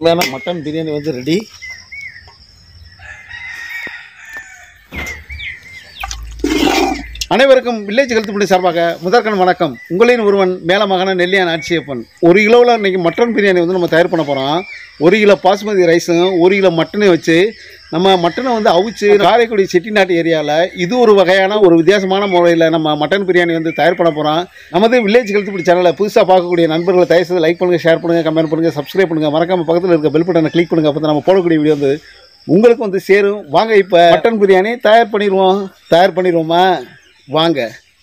வேணா மட்டன் பிரியாணி வந்து ரெடி அனைவருக்கும் வில்லேஜ் கழுத்துப்படி சார்பாக முதற்கண் வணக்கம் உங்களின் ஒருவன் மேலமகன நெல்லியான் ஆட்சியப்பன் ஒரு கிலோவில் இன்றைக்கி மட்டன் பிரியாணி வந்து நம்ம தயார் பண்ண போகிறோம் ஒரு கிலோ பாஸ்மதி ரைஸும் ஒரு கிலோ மட்டனையும் வச்சு நம்ம மட்டனை வந்து அவிச்சு காரைக்குடி செட்டிநாட்டு ஏரியாவில் இது ஒரு வகையான ஒரு வித்தியாசமான முறையில் நம்ம மட்டன் பிரியாணி வந்து தயார் பண்ண போகிறோம் நமது வில்லேஜ் கழுத்துப்படி சேனலை புதுசாக பார்க்கக்கூடிய நண்பர்களை தயவு செய்து லைக் பண்ணுங்கள் ஷேர் பண்ணுங்கள் கமெண்ட் பண்ணுங்கள் சப்ஸ்கிரைப் பண்ணுங்கள் மறக்காம பக்கத்தில் இருக்க பெல் பட்டனை கிளிக் பண்ணுங்கள் அப்போ நம்ம போடக்கூடிய வீடியோ வந்து உங்களுக்கு வந்து சேரும் வாங்க இப்போ மட்டன் பிரியாணி தயார் பண்ணிடுவோம் தயார் பண்ணிடுவோமா வாங்க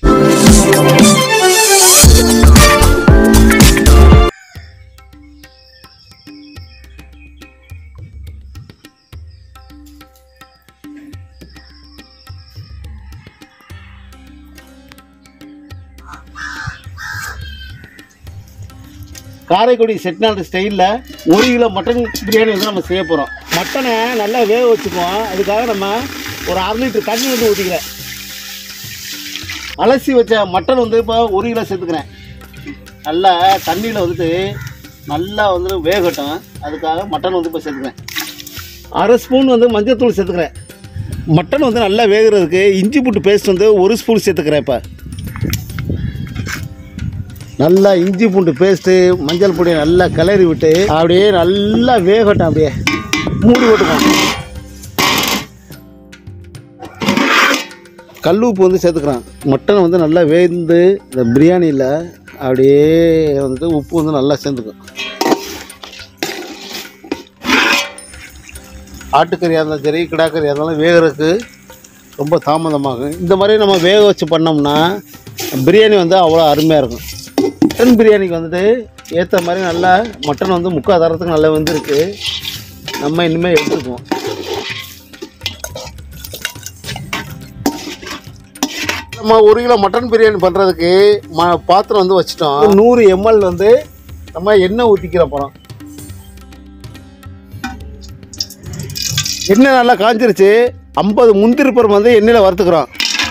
காரைக்குடி செட்டிநாடு ஸ்டைலில் ஒரு கிலோ மட்டன் பிரியாணி வந்து நம்ம செய்ய போகிறோம் மட்டனை நல்லா வேக வச்சுக்குவோம் அதுக்காக நம்ம ஒரு அரை லிட்டர் தண்ணி வந்து ஊற்றிக்கிறேன் அலசி வச்ச மட்டன் வந்து இப்போ ஒரு கிலோ சேர்த்துக்கிறேன் நல்லா தண்ணியில் வந்துட்டு நல்லா வந்து வேகட்டும் அதுக்காக மட்டன் வந்து இப்போ சேர்த்துக்கிறேன் அரை ஸ்பூன் வந்து மஞ்சள்தூள் சேர்த்துக்கிறேன் மட்டன் வந்து நல்லா வேகிறதுக்கு இஞ்சி பூட்டு பேஸ்ட் வந்து ஒரு ஸ்பூன் சேர்த்துக்கிறேன் இப்போ நல்லா இஞ்சி பூண்டு பேஸ்ட்டு மஞ்சள் பொடி நல்லா கிளறி விட்டு அப்படியே நல்லா வேகட்டும் அப்படியே மூடி போட்டுக்கோங்க கல் உப்பு வந்து சேர்த்துக்கிறேன் மட்டனை வந்து நல்லா வேந்து இந்த பிரியாணியில் அப்படியே வந்து உப்பு வந்து நல்லா சேர்ந்துக்கும் ஆட்டுக்கறியாக இருந்தாலும் சரி கிடாக்கறியாக இருந்தாலும் வேகிறதுக்கு ரொம்ப தாமதமாகும் இந்த மாதிரி நம்ம வேக வச்சு பண்ணோம்னா பிரியாணி வந்து அவ்வளோ அருமையாக இருக்கும் மட்டன் பிரியாணிக்கு வந்துட்டு ஏற்ற மாதிரி நல்லா மட்டன் வந்து முக்கால் தரத்துக்கு நல்லா வெந்திருக்கு நம்ம இனிமேல் எடுத்துக்குவோம் நம்ம ஒரு கிலோ மட்டன் பிரியாணி பண்ணுறதுக்கு ம பாத்திரம் வந்து வச்சிட்டோம் நூறு எம்எல் வந்து நம்ம எண்ணெய் ஊற்றிக்கிற போகிறோம் எண்ணெய் நல்லா காஞ்சிருச்சு ஐம்பது முந்திரி பருப்பு வந்து எண்ணெயில் வறுத்துக்கிறோம்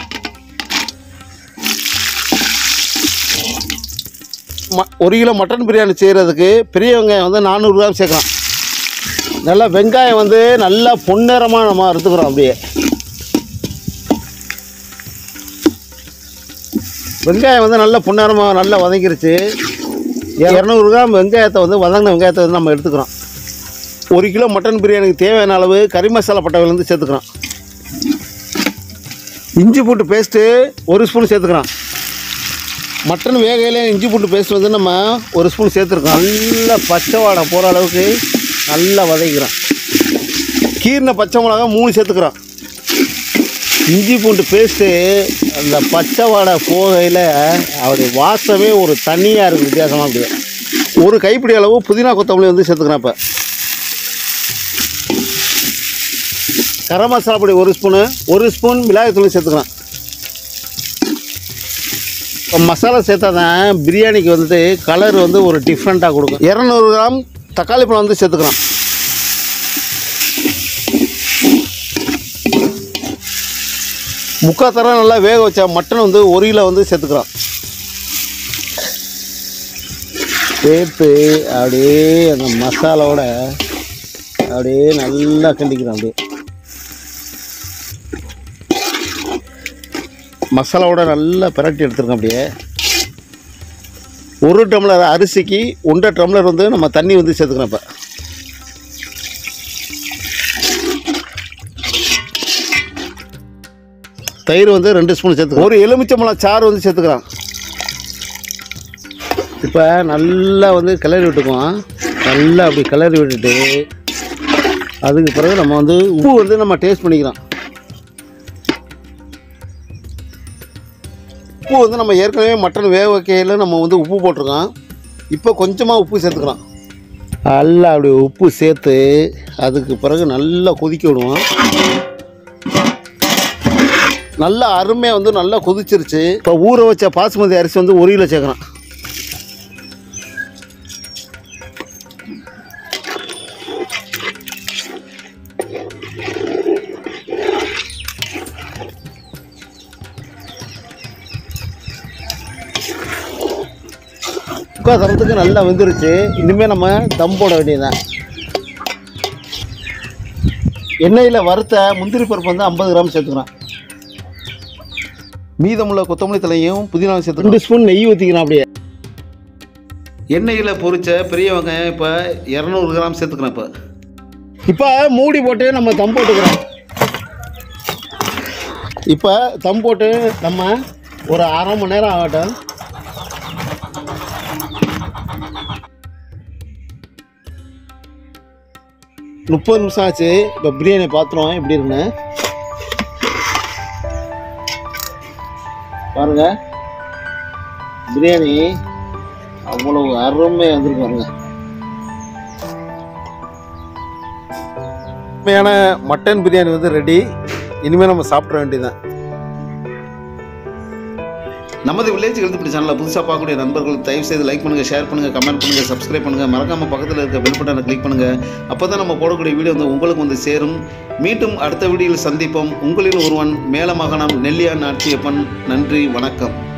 ம ஒரு கிலோ மட்டன் பிரியாணி செய்கிறதுக்கு பெரிய வெங்காயம் வந்து நானூறு கிராம் சேர்க்கலாம் நல்லா வெங்காயம் வந்து நல்லா பொன்னிறமாக நம்ம அறுத்துக்கிறோம் அப்படியே வெங்காயம் வந்து நல்லா பொன்னிறமாக நல்லா வதங்கிருச்சு இரநூறு கிராம் வெங்காயத்தை வந்து வதங்கின வெங்காயத்தை வந்து நம்ம எடுத்துக்கிறோம் ஒரு கிலோ மட்டன் பிரியாணிக்கு தேவையான அளவு கறி மசாலா பட்டை வந்து சேர்த்துக்கிறோம் இஞ்சி பூட்டு பேஸ்ட்டு ஒரு ஸ்பூன் சேர்த்துக்கிறோம் மட்டன் வேகையில் இஞ்சி பூண்டு பேஸ்ட் வந்து நம்ம ஒரு ஸ்பூன் சேர்த்துருக்கோம் நல்லா பச்சை வாடை போகிற அளவுக்கு நல்லா வதக்கிறோம் கீரின பச்சை மிளகா மூணு சேர்த்துக்கிறோம் இஞ்சி பூண்டு பேஸ்ட்டு அந்த பச்சை வாடை போகையில் அப்படி வாசமே ஒரு தனியாக இருக்குது வித்தியாசமாக அப்படியே ஒரு கைப்பிடி அளவு புதினா கொத்தமல்லி வந்து சேர்த்துக்கிறேன் இப்போ கரம் மசாலா பொடி ஒரு ஸ்பூனு ஒரு ஸ்பூன் மிளகாய்த்தூள் சேர்த்துக்கிறேன் இப்போ மசாலா சேர்த்தா தான் பிரியாணிக்கு வந்துட்டு கலர் வந்து ஒரு டிஃப்ரெண்ட்டாக கொடுக்கும் இரநூறு கிராம் தக்காளி பழம் வந்து சேர்த்துக்கலாம் முக்கால் தரம் நல்லா வேக வச்ச மட்டன் வந்து ஒரு கிலோ வந்து சேர்த்துக்கிறோம் சேர்த்து அப்படியே அந்த மசாலாவோட அப்படியே நல்லா கிண்டிக்கிறோம் அப்படியே மசாலாவோட நல்லா பிரட்டி எடுத்துருக்கோம் அப்படியே ஒரு டம்ளர் அரிசிக்கு ஒன்றரை டம்ளர் வந்து நம்ம தண்ணி வந்து சேர்த்துக்கிறோம் இப்போ தயிர் வந்து ரெண்டு ஸ்பூன் சேர்த்துக்கிறோம் ஒரு எலுமிச்சம்பழம் சாறு வந்து சேர்த்துக்கிறோம் இப்போ நல்லா வந்து கிளறி விட்டுக்குவோம் நல்லா அப்படி கிளறி விட்டுட்டு அதுக்கு பிறகு நம்ம வந்து உப்பு வந்து நம்ம டேஸ்ட் பண்ணிக்கிறோம் உப்பு வந்து நம்ம ஏற்கனவே மட்டன் வேக வைக்கையில் நம்ம வந்து உப்பு போட்டிருக்கோம் இப்போ கொஞ்சமாக உப்பு சேர்த்துக்கிறோம் நல்லா அப்படி உப்பு சேர்த்து அதுக்கு பிறகு நல்லா கொதிக்க விடுவோம் நல்லா அருமையாக வந்து நல்லா கொதிச்சிருச்சு இப்போ ஊற வச்ச பாசுமதி அரிசி வந்து ஒரு கிலோ சேர்க்குறோம் முக்கால் தரத்துக்கு நல்லா வெந்துருச்சு இனிமேல் நம்ம தம் போட வேண்டியதுதான் எண்ணெயில் வறுத்த முந்திரி பருப்பு வந்து ஐம்பது கிராம் சேர்த்துக்கிறேன் மீதமுள்ள கொத்தமல்லி தலையும் புதினாவும் சேர்த்து ரெண்டு ஸ்பூன் நெய் ஊற்றிக்கிறேன் அப்படியே எண்ணெயில் பொரிச்ச பெரிய வெங்காயம் இப்போ இரநூறு கிராம் சேர்த்துக்கிறேன் இப்போ இப்போ மூடி போட்டு நம்ம தம் போட்டுக்கிறோம் இப்போ தம் போட்டு நம்ம ஒரு அரை மணி நேரம் ஆகட்டும் முப்பது நிமிஷம் ஆச்சு இப்போ பிரியாணி பாத்திரம் எப்படி இருக்குன்னு பாருங்க பிரியாணி அவ்வளவு அருமையாக வந்திருக்கு பாருங்க உண்மையான மட்டன் பிரியாணி வந்து ரெடி இனிமேல் நம்ம சாப்பிட வேண்டியதுதான் நமது வில்லேஜ் எழுத்துப்படி சேனலில் புதுசாக பார்க்கக்கூடிய நண்பர்கள் தயவு செய்து லைக் பண்ணுங்கள் ஷேர் பண்ணுங்கள் கமெண்ட் பண்ணுங்கள் சப்ஸ்கிரைப் பண்ணுங்கள் மறக்காமல் பக்கத்தில் இருக்க பெல் பட்டனை கிளிக் பண்ணுங்கள் அப்போ தான் நம்ம போடக்கூடிய வீடியோ வந்து உங்களுக்கு வந்து சேரும் மீண்டும் அடுத்த வீடியோவில் சந்திப்போம் உங்களில் ஒருவன் மேலமகனம் நெல்லியான் ஆட்சியப்பன் நன்றி வணக்கம்